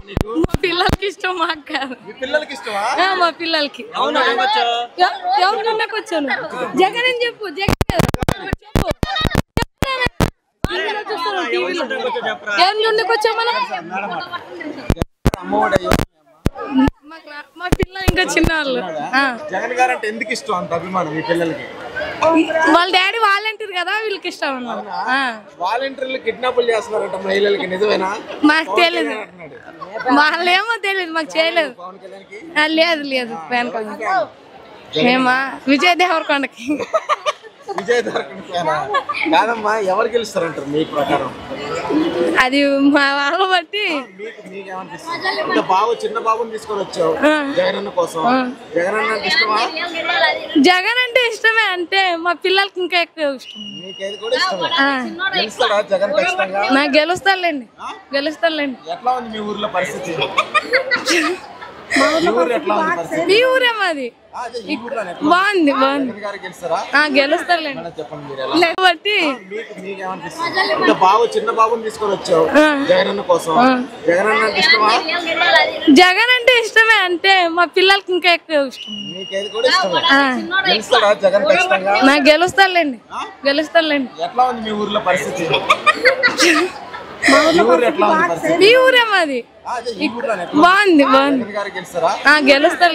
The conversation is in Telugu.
మా పిల్లలకి ఇష్టం మాకు కాదు మీ పిల్లలకి ఇష్టమా ఆ, మా పిల్లలకి ఎ- ఎవరు నుండకు వచ్చాను జగన్ అని చెప్పు జగన్ చెప్పు అందరూ చూస్తారు టీవీలో ఎవరి నుండకు వచ్చావు మనం అమ్మఒడి అయ్యో. మాకు రా- మా పిల్లలు ఇంకా చిన్నవాళ్ళు ఆ. జగన్ గారు అంటే ఎందుకు ఇష్టం అంత అభిమానం మీ పిల్లలకి వాళ్ళ డాడీ వాలంటీర్ కదా వీళ్ళకి ఇష్టం అన్నమాట ఆ. వాలంటీర్లు కిడ్నాపులు చేస్తున్నారంట మహిళలకి నిజమేనా మాకు తెలియదు అంటున్నాడు. వాళ్ళేమో తెలియదు మాకు చేయలేదు పవన్ కళ్యాణ్కి ఆ, లేదు లేదు వెనక ఏమా విజయ్ దేవరకొండకి విజయ్ దేవరకొండ ఫ్యానా? కాదమ్మా ఎవరు గెలుస్తారంటారు మీ ప్రకారం అది మా వాళ్ళ బట్టి మీకు మీకేమనిపిస్తుంది ఇంత బాబు చిన్న బాబుని తీసుకొని వచ్చావు జగన్ అన్న కోసం జగన్ అన్న అంటే ఇష్టమా జగన్ అంటే ఇష్టమే అంటే మా పిల్లలకి ఇంకా ఎక్కువ ఇష్టం మీకేది కూడా ఇష్టమే ఆ, గెలుస్తాడా జగన్ ఖచ్చితంగా నాకు గెలుస్తారులేండి గెలుస్తారులేండి ఎట్లా ఉంది మీ ఊర్లో పరిస్థితి ఈ ఊర్లో ఎట్లా ఉంది పరిస్థితి ఈ ఊరే మాది ఆ, అదే ఈ ఊర్లోనే ఎట్లా? బాగుంది బాగుంది జగన్ గారు గెలుస్తారా ఆ, గెలుస్తారులేండి మేడం చెప్పండి మీరు ఎలా లేకపోతే మీకు మీకేమనిపిస్తుంది ఇంత బాబు చిన్న బాబుని తీసుకొని వచ్చావు జగన్ అన్న కోసం జగన్ అన్న అంటే ఇష్టమా జగన్ అంటే ఇష్టమే అంటే మా పిల్లలకి ఇంకా ఎక్కువ ఇష్టం మీకేది కూడా ఇష్టమే ఆ, గెలుస్తాడా జగన్ ఖచ్చితంగా నాకు గెలుస్తారులేండి గెలుస్తారులేండి ఎట్లా ఉంది మీ ఊర్లో పరిస్థితి ఈ ఊర్లో ఎట్లా ఉంది పరిస్థితి ఈ ఊరే మాది ఆ, అదే ఈ ఊర్లోనే ఎట్లా? బాగుంది బాగుంది జగన్ గారు గెలుస్తారా ఆ, గెలుస్తారు